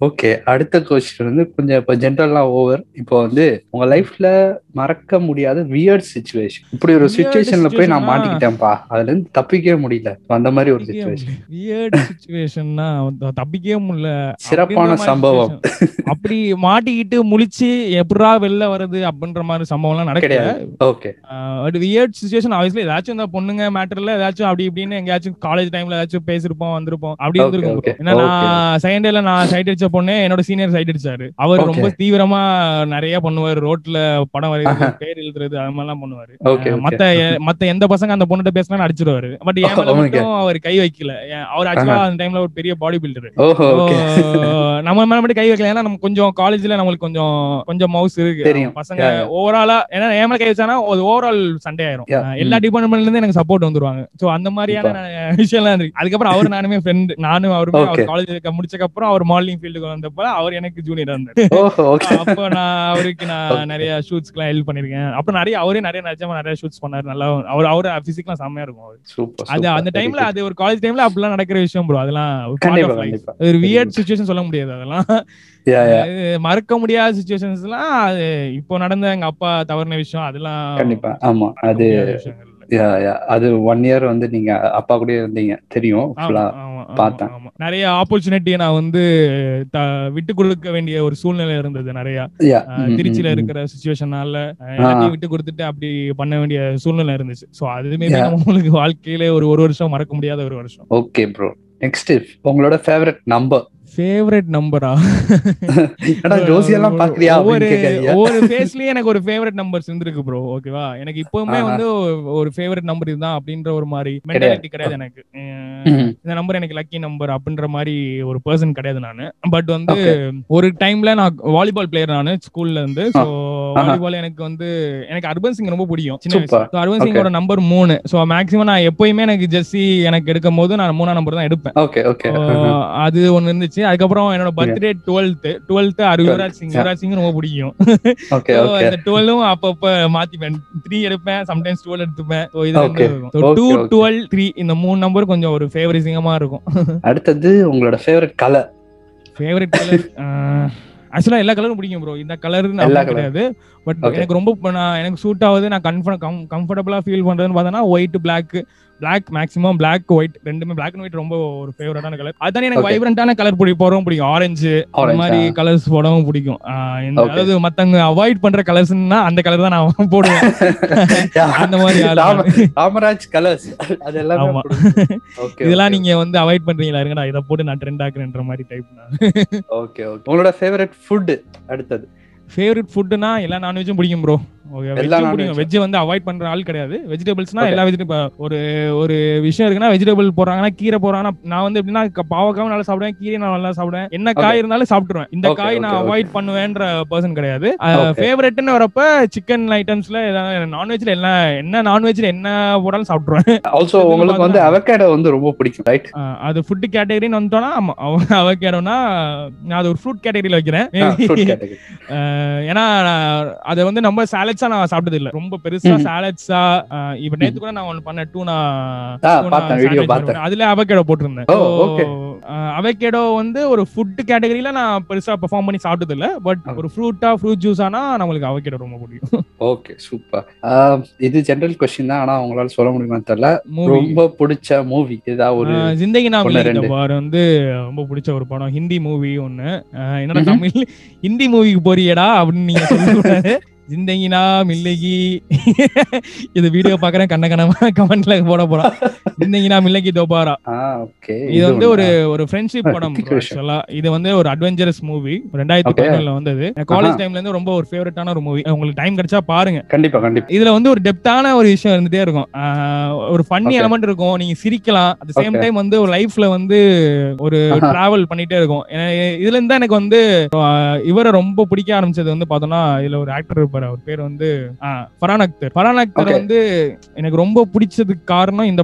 Okay அடுத்த question வந்து கொஞ்சம் இப்போ ஜென்ரல்லாம் ஓவர் இப்போ வந்து உங்க லைஃப்ல மறக்க முடியாத வியர்ட் சுச்சுவேஷன் இப்படி ஒரு Weird சுச்சுவேஷன்ல போய் நான் situation-ஆ? மாட்டிக்கிட்டேன்ப்பா அதுல இருந்து தப்பிக்கவே முடியல அந்த மாதிரி ஒரு சுச்சுவேஷன் வியர்ட் சுச்சுவேஷன்னா தப்பிக்கவே முடியல சிறப்பான அப்படின்ற மாதிரி சம்பவம். situation. அப்படி மாட்டிக்கிட்டு முழிச்சு எப்படா வெளில வருது அப்படின்ற மாதிரி சம்பவம்லாம் நடக்கல கிடையாது okay but weird situation obviously ஏதாச்சும் இந்த பொண்ணுங்க மேட்டர்ல ஏதாச்சும் அப்படி இப்படின்னு எங்கேயாச்சும் காலேஜ் டைம்ல ஏதாச்சும் பேசிருப்போம் வந்திருப்போம் அப்படி Okay, இருந்திருக்கும் okay, bro. ஏன்னா நான் செகண்ட் இயர்ல நான் சைட் அடிச்ச பொண்ணு என்னோட சீனியர் சைட் அடிச்சாரு அவர் Okay. ரொம்ப தீவிரமா நிறைய பண்ணுவாரு ரோட்ல படம் வரைகிறது பேர் எழுதுறது அது மாதிரிலாம் பண்ணுவாரு ஓகே அஹ் மத்த எ- மத்த எந்த பசங்க அந்த பொண்ணுகிட்ட பேசினா அடிச்சிருவாரு பட் என் மேல Oh my மட்டும் அவர் கை வைக்கல ஏன் அவர் ஆக்சுவலா அந்த டைம்ல ஒரு பெரிய பாடி பில்டர் ஓஹோ ஓகே நம்ம மேல மட்டும் கை வைக்கல ஏன்னா நம்ம கொஞ்சம் காலேஜ்ல நம்மளுக்கு கொஞ்சம் கொஞ்சம் மவுஸ் இருக்கு தெரியும். பசங்க Yeah, yeah. ஓவராலா ஏன்னா என் மேல கை வச்சானா அது ஓவரால் சண்டே ஆயிரும் Yeah. அஹ் எல்லா டிபார்ட்மெண்ட்ல இருந்து எனக்கு சப்போர்ட் வந்துருவாங்க சோ அந்த மாதிரியான நான் விஷயம்லாம் இருக்கு அதுக்கப்புறம் அவர் நானுமே ஃப்ரெண்ட் நானும் அவருமே Okay. அவர் காலேஜ் முடிச்சதுக்கு அப்புறம் அவர் மாடலிங் ஃபீல்டுக்கு வந்தப்ப அவர் எனக்கு ஜூனியர் இருந்தாரு ஓஹோ ஓகே அப்போ நான் அவருக்கு நான் Okay. நிறைய ஷூட்ஸ்க்கு எல்லாம் ஹெல்ப் பண்ணிருக்கேன் அப்புறம் நிறைய அவரே நிறைய நிஜமா நிறைய ஷூட்ஸ் பண்ணாரு நல்லா அவர் அவர் பிசிக்லாம் செம்மையா இருக்கும் அவரு சூப்பர் அது அந்த டைம்ல அது ஒரு காலேஜ் டைம்ல அப்படிலாம் நடக்கிற விஷயம் ப்ரோ அதெல்லாம் ஒரு part கண்டிப்பா of life. கண்டிப்பா ஒரு வியர்ட் சுச்சுவேஷன் சொல்ல முடியாது அதெல்லாம் யா யா அது மறக்க முடியாத சுச்சுவேஷன்ஸ் எல்லாம் அது இப்போ நடந்த எங்க அப்பா தவறின விஷயம் அதெல்லாம் கண்டிப்பா ஆமா மறக்க அது முடியாத விஷயங்கள் இல்ல. யா யா அது ஒன் இயர் வந்து நீங்க அப்பா கூட இருந்தீங்க தெரியும் ஆமா, ஃபுல்லா ஆமா, ஆமா, பார்த்தேன். ஆமா. நிறைய ஆப்பர்ச்சுனிட்டியை நான் வந்து த- விட்டு கொடுக்க வேண்டிய ஒரு சூழ்நிலை இருந்தது நிறைய யா அஹ், திருச்சியில இருக்கிற சுச்சுவேஷனால எல்லாத்தையும் விட்டு கொடுத்துட்டு அப்படி பண்ண வேண்டிய சூழ்நிலை இருந்துச்சு சோ அதுமே Yeah. நம்மளுக்கு வாழ்க்கையில ஒரு ஒரு வருஷம் மறக்க முடியாத ஒரு வருஷம் ஓகே ப்ரோ நெக்ஸ்ட் உங்களோட ஃபேவரட் நம்பர் ஃபேவரட் நம்பரா ஏன்னா ஜோசியெல்லாம் பாக்குறியா ஒவ்வொரு அப்படின்னு கேட்காதீங்க ஒவ்வொரு ஃபேஸ்லயே எனக்கு ஒரு ஃபேவரட் நம்பர்ஸ் இருந்திருக்கு ப்ரோ ஓகேவா எனக்கு இப்பவுமே ஆஹா. வந்து ஒரு ஃபேவரட் நம்பர் இதுதான் அப்படின்ற ஒரு மாதிரி மென்டாலிட்டி கிடையாது எனக்கு அஹ், ம்ஹும். இந்த நம்பர் எனக்கு லக்கி நம்பர் அப்படின்ற மாதிரி ஒரு பர்சன் கிடையாது நானு பட் வந்து Okay. ஒரு டைம்ல நான் வாலிபால் பிளேயர் நானு ஸ்கூல்ல இருந்து சோ ஆஹா. வாலிபால் எனக்கு வந்து எனக்கு அர்பன் சிங் ரொம்ப பிடிக்கும் சின்ன Super. வயசுல So, அர்பன் சிங்கோட நம்பர் மூணு சோ மேக்ஸிமம் நான் எப்பயுமே எனக்கு ஜெர்சி எனக்கு எடுக்கும் போது நான் மூணாம் நம்பர் தான் எடுப்பேன் ஓகே ஓகே So, அது ஒண்ணு இருந்துச்சு அதுக்கப்புறம் என்னோட birthday twelfth twelfth Yuvraj Singh Yeah. Yuvraj Singh ரொம்ப பிடிக்கும் ஓகே So, ஓகே அந்த டுவெல்லும் அப்பப்ப மாத்திப்பேன் த்ரீ எடுப்பேன் சம்டைம்ஸ் டுவெல் எடுத்துப்பேன் So, இது Okay. வந்து Okay, two okay. Twelve three இந்த மூணு நம்பர் கொஞ்சம் ஒரு ஃபேவரிசிங்கமா இருக்கும் அடுத்தது உங்களோட ஃபேவரட் கலர் ஃபேவரட் கலர் ஆக்சுவலா எல்லா கலரும் பிடிக்கும் ப்ரோ இந்த கலர் எல்லா colour. கிடையாது பட் Okay. எனக்கு ரொம்ப இப்ப நான் எனக்கு சூட் ஆகுது நான் கம்ஃபர்ட் கம்ஃபர்டபுளா ஃபீல் பண்றதுன்னு பார்த்தோன்னா white black black maximum black white ரெண்டுமே பிளாக் அண்ட் ஒயிட் ரொம்ப ஒரு ஃபேவரட்டான கலர் அதுதானே எனக்கு Okay. வைப்ரண்டான கலர் பிடி போறவும் பிடிக்கும் ஆரஞ்சு அந்த Orange, மாதிரி ஆ. கலர்ஸ் போடவும் பிடிக்கும் ஆஹ் இந்த- Okay. அதாவது மத்தவங்க அவாய்ட் பண்ற கலர்ஸ்னா அந்த கலர் தான் நான் போடுவேன் அந்த மாதிரி ஆளு ராம- நானு. ராமராஜ் கலர்ஸ் அது எல்லாமே ஆமா. ஓகே இதெல்லாம் நீங்க வந்து அவாய்ட் பண்றீங்களா இருங்க நான் இதை போட்டு நான் ட்ரெண்ட் ஆக்குறேன்ற மாதிரி டைப் நான் ஓகே ஓகே உங்களோட ஃபேவரட் ஃபுட் அடுத்தது ஃபேவரட் ஃபுட்னா எல்லா நான்வெஜ்ஜும் பிடிக்கும் ப்ரோ எல்லா வெஜ்ஜும் non-veg. பிடிக்கும் வெஜ் வந்து அவாய்ட் பண்ற ஆள் கிடையாது வெஜிடபிள்ஸ்னா Okay. எல்லா வெஜிடபிள் ஒரு ஒரு விஷயம் இருக்குன்னா வெஜிடபிள் போடுறாங்கன்னா கீரை போடுறாங்கன்னா நான் வந்து எப்படின்னா க- பாவக்காவும் நல்லா சாப்பிடுவேன் கீரை நான் நல்லா சாப்பிடுவேன் என்ன Okay. காய் இருந்தாலும் சாப்பிட்டுருவேன் இந்த Okay, காய் நான் okay, okay. அவாய்ட் பண்ணுவேன்ற பர்சன் கிடையாது Okay. ஃபேவரட்னு வரப்ப சிக்கன் ஐட்டம்ஸ்ல நான்வெஜ்ல எல்லாம் என்ன நான்வெஜ்ல என்ன போடாலும் சாப்பிட்டுருவேன் ஆல்சோ இதுல உங்களுக்கு வந்து பார்த்தா- அவகேடோ வந்து ரொம்ப பிடிக்கும் ரைட் அஹ் அது ஃபுட் கேட்டகரின்னு வந்துட்டோம்னா அவக்கேடோனா நான் அது ஒரு ஃப்ரூட் கேட்டகரியில வைக்கிறேன் ஃப்ரூட் கேட்டகரி அஹ் ஏன்னா நான் அதை வந்து நம்ம சாலட்ஸா நான் சாப்பிட்டது இல்ல ரொம்ப பெருசா ம்ஹும். சாலட்ஸா இப்ப நேத்து கூட நான் ஒன்னு பண்ண டூனா ஆ, பார்த்தேன், video பார்த்தேன். அதுல அவகேடோ போட்டிருந்தேன் ஓ, okay. அவகேடோ வந்து ஒரு ஃபுட் கேட்டகரியில நான் பெருசா பெர்ஃபார்ம் பண்ணி சாப்பிட்டது இல்ல பட் Okay. ஒரு ஃப்ரூட்டா ஃப்ரூட் ஜூஸ் ஆனா நம்மளுக்கு அவகேடோ ரொம்ப பிடிக்கும் ஓகே சூப்பர் இது ஜெனரல் கொஸ்டின் தான் ஆனா உங்களால சொல்ல முடியுமான்னு தெரியல மூவி ரொம்ப பிடிச்ச மூவி ஏதாவது ஒரு ஜிந்தகி நான் ஒண்ணு, ரெண்டு. பாரு வந்து ரொம்ப பிடிச்ச ஒரு படம் ஹிந்தி மூவி ஒண்ணு அஹ் என்னடா ம்ஹும். தமிழ் ஹிந்தி மூவிக்கு போறியடா அப்படின்னு நீங்க சொல்லக்கூடாது ஜிந்தகினா மில்லகி இது வீடியோ பாக்குறேன் கண்ண கண்ணமா கமெண்ட்ல போட போறான் ஜிந்தகினா மில்லகி தோபாரா ஆ ஓகே இது வந்து ஒரு ஒரு ஃப்ரெண்ட்ஷிப் ஆ, படம் Hrithik Roshan. ஆக்சுவலா இது வந்து ஒரு அட்வென்ச்சரஸ் மூவி ரெண்டாயிரத்தி Okay. பதினேழுல வந்தது காலேஜ் டைம்ல இருந்து ரொம்ப ஒரு ஃபேவரட்டான ஒரு மூவி உங்களுக்கு டைம் கிடைச்சா பாருங்க கண்டிப்பா கண்டிப்பா இதுல வந்து ஒரு டெப்தான ஒரு விஷயம் இருந்துட்டே இருக்கும் ஆஹ் ஒரு ஃபன்னி Okay. எலமெண்ட் இருக்கும் நீங்க சிரிக்கலாம் அட் சேம் Okay. டைம் வந்து ஒரு லைஃப்ல வந்து ஒரு ஆஹா. டிராவல் பண்ணிட்டே இருக்கும் ஏன்னா, இதுல இருந்து தான் எனக்கு வந்து ஆஹ் இவரை ரொம்ப பிடிக்க ஆரம்பிச்சது வந்து பார்த்தோம்னா இதுல ஒரு ஆக்டர் இருப்பாரு அவர் பேர் வந்து ஆஹ் ஃபரான் அக்தர் ஃபரான் அக்தர் Okay. வந்து எனக்கு ரொம்ப பிடிச்சதுக்கு காரணம் இந்த படம் அப்புறம்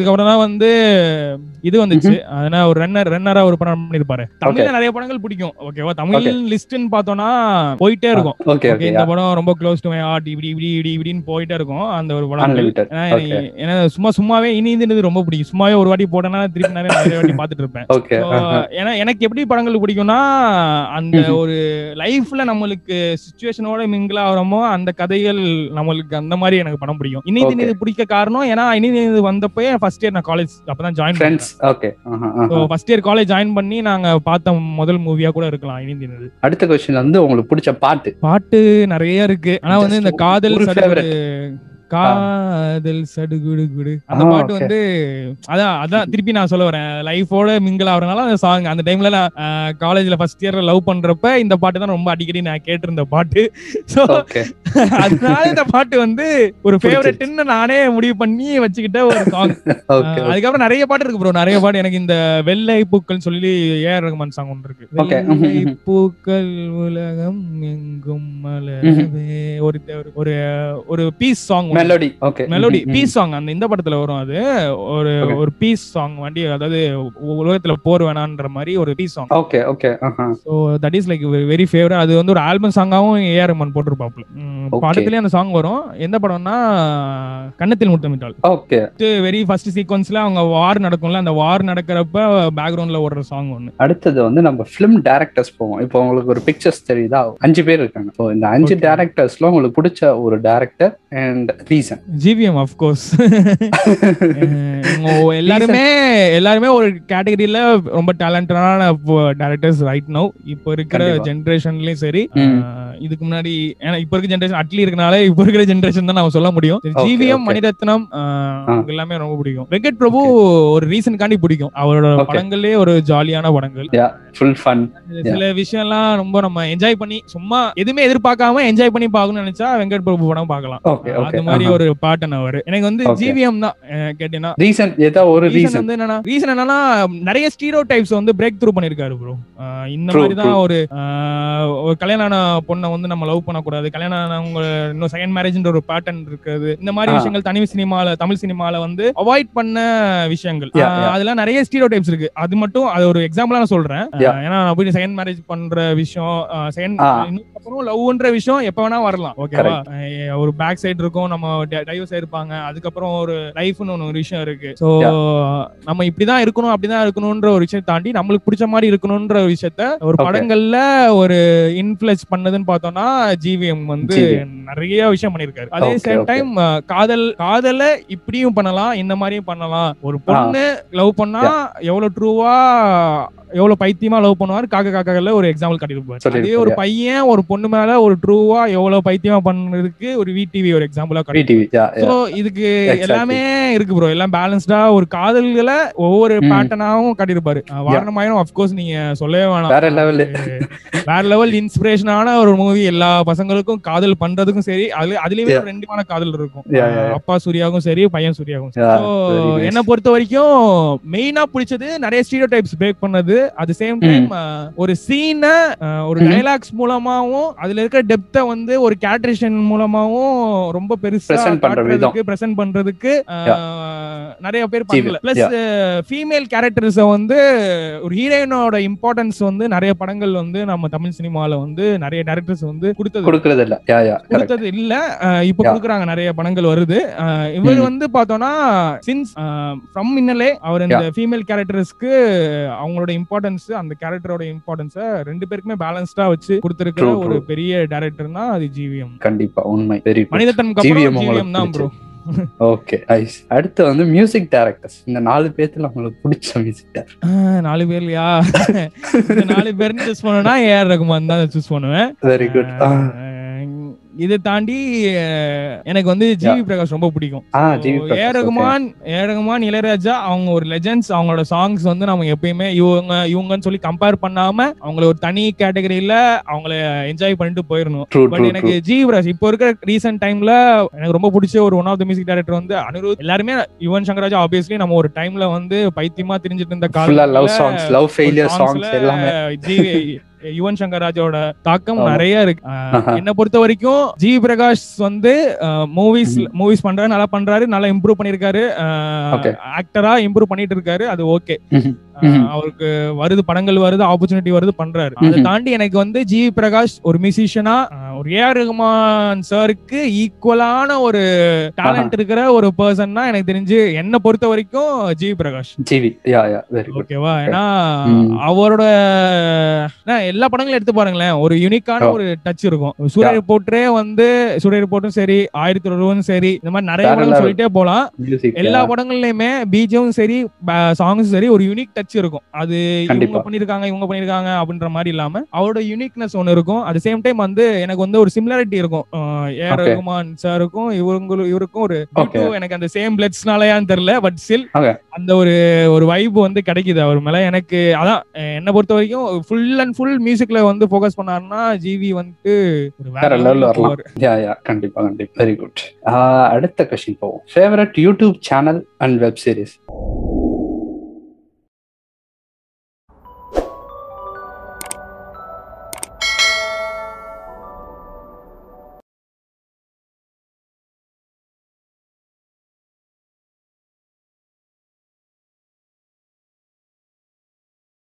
அதுக்கப்புறம் தான் வந்து இது வந்துச்சு அதனால ஒரு ரன்னர் ரன்னரா ஒரு படம் பண்ணிருப்பாரு தமிழ்ல நிறைய படங்கள் பிடிக்கும் ஓகேவா தமிழ் லிஸ்ட்னு பார்த்தோம்னா போயிட்டே இருக்கும் ஓகே Okay, ஓகே இந்த படம் ரொம்ப க்ளோஸ் டு மை ஹார்ட் இப்படி இப்படி இப்படி இப்படின்னு போயிட்டே இருக்கும் அந்த ஒரு படங்கள் அன்லிமிட்டட் ஏன்னா ஓகே எனக்கு- ஏன்னா சும்மா சும்மாவே இனி இது ரொம்ப பிடிக்கும் சும்மாவே ஒரு வாட்டி போட்டேன்னா திருப்பி நிறைய நிறைய வாட்டி பார்த்துட்டு இருப்பேன் ஓகே So, ஏன்னா எனக்கு எப்படி படங்கள் பிடிக்கும்னா அந்த ம்ஹும். ஒரு லைஃப்ல நம்மளுக்கு சுச்சுவேஷனோட மிங்கிள் ஆகிறோமோ அந்த கதைகள் நம்மளுக்கு அந்த மாதிரி எனக்கு படம் பிடிக்கும் இனி Okay. இது பிடிக்க காரணம் ஏன்னா இனி இது வந்தப்போ ஃபர்ஸ்ட் இயர் நான் காலேஜ் அப்பதான் ஜாயின் பண்ணேன் friends okay first year college join பண்ணி நாங்க பார்த்த முதல் மூவியா கூட இருக்கலாம் இனி இது அடுத்த கொஸ்டின் வந்து உங்களுக்கு பிடிச்ச பாட்டு பாட்டு நிறைய இருக்கு ஆனா வந்து இந்த Just காதல் ஒரு சடுகுடு favorite. காதல் சடுகுடு குடு அந்த ஆ, பாட்டு okay. வந்து அதான் அதான் திருப்பி நான் சொல்ல வரேன் லைஃபோட மிங்கிள் ஆகுறதுனால அந்த சாங் அந்த டைம்ல நான் காலேஜ்ல ஃபர்ஸ்ட் இயர்ல லவ் பண்றப்ப இந்த பாட்டு தான் ரொம்ப அடிக்கடி நான் கேட்டிருந்த பாட்டு சோ ஓகே அதனால இந்த பாட்டு வந்து ஒரு ஃபேவரட்னு நானே முடிவு பண்ணி வச்சுக்கிட்ட ஒரு சாங் ஓகே அதுக்கப்புறம் நிறைய பாட்டு இருக்கு ப்ரோ நிறைய பாட்டு எனக்கு இந்த வெள்ளை பூக்கள் சொல்லி ஏஆர் ரகுமான் சாங் ஒன்று இருக்கு Okay. வெள்ளை பூக்கள் உலகம் எங்கும் மலரவே ஒரு ஒரு- ஒரு ஒரு peace song melody okay melody peace song அந்த இந்த படத்துல வரும் அது ஒரு Okay. ஒரு பீஸ் சாங் வண்டி அதாவது உ- உலகத்துல போர் வேணான்ற மாதிரி ஒரு பீஸ் சாங் ஓகே ஓகே ஆஹா so that is like very favourite அது வந்து ஒரு ஆல்பம் சாங்காவும் ஏஆர் ரஹ்மான் போட்டிருப்பாப்ல ம், Okay. படத்துலயே அந்த சாங் வரும் எந்த படம்னா கன்னத்தில் முத்தமிட்டால் ஓகே வெரி ஃபர்ஸ்ட் சீக்வன்ஸ்ல அவங்க வார் நடக்கும்ல அந்த வார் நடக்கிறப்ப பேக்ரவுண்ட்ல ஓடுற சாங் ஒன்னு அடுத்தது வந்து நம்ம ஃபிலிம் டேரக்டர்ஸ் போவோம் இப்போ உங்களுக்கு ஒரு பிக்சர்ஸ் தெரியுதா அஞ்சு பேர் இருக்காங்க ஸோ இந்த அஞ்சு Okay. டேரக்டர்ஸ்ல உங்களுக்கு பிடிச்ச ஒரு director and reason GVM of course எல்லாருமே எல்லாருமே ஒரு கேட்டகரியில ரொம்ப டேலண்டடான டேரக்டர்ஸ் ரைட் நவ் இப்போ இருக்கிற கண்டிப்பா. ஜென்ரேஷன்லயும் சரி ம். அஹ், இதுக்கு முன்னாடி ஏன்னா இப்போ இருக்க ஜென்ரேஷன் அட்லி இருக்கனால இப்போ இருக்கிற ஜென்ரேஷன் தான் நம்ம சொல்ல முடியும் Okay, ஜிவிஎம் okay. மணிரத்னம் அஹ், அவங்க எல்லாமே ரொம்ப பிடிக்கும் வெங்கட் பிரபு ஒரு ரீசன்காண்டி பிடிக்கும் அவரோட Okay. படங்களே ஒரு ஜாலியான படங்கள் ஃபுல் ஃபன் சில விஷயம்லாம் ரொம்ப நம்ம என்ஜாய் பண்ணி சும்மா எதுவுமே எதிர்பார்க்காம என்ஜாய் பண்ணி பார்க்கணும்னு நினைச்சா வெங்கட் பிரபு படம் பார்க்கலாம் ஓகே அது ஓகே மாதிரி ஒரு பாட்டன் அவர் எனக்கு வந்து Okay. ஜிவிஎம் தான் அஹ், கேட்டீங்கன்னா ரீசன் ஏதோ ஒரு ரீசன் ரீசன் வந்து என்னன்னா ரீசன் என்னன்னா நிறைய ஸ்டீரோ டைப்ஸ் வந்து பிரேக் த்ரூ பண்ணிருக்காரு ப்ரோ இந்த True, மாதிரி தான் true. ஒரு ஆஹ், ஒரு கல்யாண ஆன பொண்ணை வந்து நம்ம லவ் பண்ணக்கூடாது கல்யாணம் ஆனவங்க இன்னும் செகண்ட் மேரேஜ்ன்ற ஒரு பேட்டர்ன் இருக்குது இந்த மாதிரி ஆ. விஷயங்கள் தனி சினிமால தமிழ் சினிமால வந்து அவாய்ட் பண்ண விஷயங்கள் Yeah, ஆஹ், yeah. அதெல்லாம் நிறைய ஸ்டீரோ டைப்ஸ் இருக்கு அது மட்டும் அது ஒரு எக்ஸாம்பிளா நான் சொல்றேன் Yeah. ஆஹ், ஏன்னா நான் போய் செகண்ட் மேரேஜ் பண்ற விஷயம் செகண்ட் ஆ. அப்புறம் லவ்ன்ற விஷயம் எப்ப வேணா வரலாம் ஓகேவா ஒரு பேக் சைடு இருக்கும் நம்ம டைவர்ஸ் ஆயிருப்பாங்க அதுக்கப்புறம் ஒரு லைஃப்னு ஒன்று ஒரு விஷயம் இருக்கு ஸோ நம்ம இப்படிதான் இருக்கணும் அப்படிதான் இருக்கணும்ன்ற ஒரு விஷயம் தாண்டி நம்மளுக்கு பிடிச்ச மாதிரி இருக்கணும்ன்ற ஒரு விஷயத்த ஒரு Okay. படங்கள்ல ஒரு இன்ஃபுளுஸ் பண்ணதுன்னு பார்த்தோம்னா ஜிவிஎம் வந்து GVM. நிறைய விஷயம் பண்ணிருக்காரு அதே Okay, சேம் okay. டைம் காதல் காதல இப்படியும் பண்ணலாம் இந்த மாதிரியும் பண்ணலாம் ஒரு பொண்ணு லவ் பண்ணா எவ்வளவு ட்ரூவா எவ்வளவு பைத்தியமா லவ் பண்ணுவாரு காக்க காக்கல ஒரு எக்ஸாம்பிள் காட்டியிருப்பாரு அதே சொல்லியிருப்பாரு. ஒரு பையன் ஒரு பொண்ணு மேல ஒரு ட்ரூவா எவ்வளவு பைத்தியமா பண்ணதுக்கு ஒரு விடிவி ஒரு எக்ஸாம்பிளா காட்டி விடிவி யா சோ இதுக்கு Exactly. எல்லாமே இருக்கு ப்ரோ எல்லாம் பேலன்ஸ்டா ஒரு காதல்களை ஒவ்வொரு ம். பேட்டர்னாவும் காட்டியிருப்பாரு அஹ் வாரணமாயிரம் அப்கோர்ஸ் நீங்க சொல்லவே வேணாம் வேற லெவல் அது வேற லெவல் இன்ஸ்பிரேஷனான ஒரு மூவி எல்லா பசங்களுக்கும் காதல் பண்றதுக்கும் சரி அதுல அதுலயுமே Yeah. ஒரு ரெண்டுமான காதல் இருக்கும் Yeah, yeah, அஹ் அப்பா சூர்யாவும் சரி பையன் சூர்யாவும் சரி Yeah, So, very nice. என்னை பொறுத்த வரைக்கும் மெயினா பிடிச்சது நிறைய ஸ்டீரியோ டைப்ஸ் பிரேக் பண்ணது அட் சேம் டைம் ஒரு சீன ஒரு Mhm. டைலாக்ஸ் மூலமாவும் அதுல இருக்கிற டெப்த வந்து ஒரு கேட்ரேஷன் மூலமாவும் ரொம்ப பெருசா Present பண்ற விதம். பிரசன்ட் பண்றதுக்கு அஹ், நிறைய பேர் ஜீவன், பண்ணல பிளஸ் ஃபீமேல் கேரக்டர்ஸ வந்து ஒரு ஹீரோயினோட இம்பார்ட்டன்ஸ் வந்து நிறைய படங்கள் வந்து நம்ம தமிழ் சினிமால வந்து நிறைய டேரக்டர்ஸ் வந்து கொடுத்தது கொடுக்கறது இல்ல யா யா கரெக்ட் கொடுத்தது இல்ல அஹ் இப்ப Yeah. கொடுக்குறாங்க நிறைய படங்கள் வருது அஹ் இவர் ம். வந்து பார்த்தோம்னா சின்ஸ் ஃப்ரம் மின்னலே அவர் இந்த ஃபீமேல் கேரக்டர்ஸ்க்கு அவங்களோட இம்பார்ட்டன்ஸ் அந்த கேரக்டரோட இம்பார்ட்டன்ஸ ரெண்டு பேருக்குமே பேலன்ஸ்டா வச்சு கொடுத்திருக்கிற True, ஒரு true. பெரிய டேரக்டர்னா அது ஜிவிஎம் கண்டிப்பா உண்மை வெரி மனிதத்தனுக்கு GVM அப்புறம் ஜிவிஎம் தான் உங்களுக்கு ப்ரோ ஓகே ஐஸ் அடுத்து வந்து மியூசிக் டைரக்டர்ஸ் இந்த நாலு பேர்த்துல உங்களுக்கு பிடிச்ச மியூசிக் டைரக்டர் நாலு பேர்லயா இந்த நாலு பேர்னு சூஸ் பண்ணனா ஏஆர் ரகுமான் தான் சூஸ் பண்ணுவேன் வெரி குட் அஹ் இதை தாண்டி அஹ், எனக்கு வந்து ஜிவி பிரகாஷ் ரொம்ப பிடிக்கும் ஆ GV A Rahman A Rahman Ilaiyaraaja அவங்க ஒரு லெஜெண்ட்ஸ் அவங்களோட சாங்ஸ் வந்து நம்ம எப்பயுமே இவங்க இவங்கன்னு சொல்லி கம்பேர் பண்ணாம அவங்கள ஒரு தனி கேட்டகரியில அவங்கள என்ஜாய் பண்ணிட்டு போயிடணும் ட்ரூ பட் ட்ரூ எனக்கு ஜி பிரகாஷ் இப்போ இருக்கிற ரீசெண்ட் டைம்ல எனக்கு ரொம்ப பிடிச்ச ஒரு one of the music director வந்து அனிருத் எல்லாருமே யுவன் சங்கர் ராஜா ஆப்வியஸ்லி நம்ம ஒரு டைம்ல வந்து பைத்தியமா தெரிஞ்சிட்டு இருந்த ஃபுல்லா love songs love failure songs எல்லாமே ஜி யுவன் சங்கர் ராஜோட தாக்கம் ஆமா. நிறைய இருக்கு ஆஹ், ஆஹா. என்ன பொறுத்த வரைக்கும் ஜி பிரகாஷ் வந்து மூவிஸ் மூவிஸ் பண்றாரு நல்லா பண்றாரு நல்லா இம்ப்ரூவ் பண்ணிருக்காரு Okay. ஆக்டரா இம்ப்ரூவ் பண்ணிட்டு இருக்காரு அது ஓகே ம்ஹும். ம்ஹும். அவருக்கு வருது படங்கள் வருது ஆப்பர்ச்சுனிட்டி வருது பண்றாரு அதை ம்ஹும். தாண்டி எனக்கு வந்து ஜி பிரகாஷ் ஒரு மியூசிஷியனா ஒரு ஏஆர் ரகுமான் சாருக்கு ஈக்குவலான ஒரு டேலண்ட் இருக்கிற ஒரு பர்சன்னா எனக்கு தெரிஞ்சு என்ன பொறுத்த வரைக்கும் G Prakash GV yeah yeah very good ஓகேவா ஏன்னா ம். அவரோட ஏன்னா, எல்லா படங்களும் எடுத்து பாருங்களேன் ஒரு யூனிக்கான Oh. ஒரு டச் இருக்கும் சூரிய ரிப்போர்ட்டரே வந்து சூரிய ரிப்போர்ட்டும் சரி ஆயிரத்தி ஒருவன் சரி இந்த மாதிரி நிறைய வேற படங்கள் level. சொல்லிட்டே போலாம் மியூசிக் எல்லா படங்கள்லயுமே பீஜமும் சரி சாங்ஸும் சரி ஒரு யூனிக் டச் இருக்கும் அது இவங்க கண்டிப்பா. பண்ணிருக்காங்க இவங்க பண்ணிருக்காங்க அப்படின்ற மாதிரி இல்லாம அவரோட யூனிக்னஸ் ஒன்னு இருக்கும் அட் சேம் டைம் வந்து எனக்கு வந்து ஒரு சிமிலாரிட்டி இருக்கும் ஏஆர் Okay. ரகுமான் சாருக்கும் இவங்களும் இவருக்கும் ஒரு due Okay. to எனக்கு அந்த சேம் பிளட்ஸ்னாலயான்னு தெரியல பட் ஸ்டில் Okay. அந்த ஒரு ஒரு வைப் வந்து கிடைக்குது அவர் மேல எனக்கு அதான் அஹ் என்ன பொறுத்த வரைக்கும் ஃபுல் அண்ட் ஃபுல் மியூசிக்ல வந்து ஃபோக்கஸ் பண்ணாருன்னா ஜிவி வந்துட்டு ஒரு வேற வேற level லெவல்ல வரலாம். போவாரு யா யா கண்டிப்பா கண்டிப்பா வெரி குட் அடுத்த கொஸ்டின் போவோம் favourite YouTube channel and web series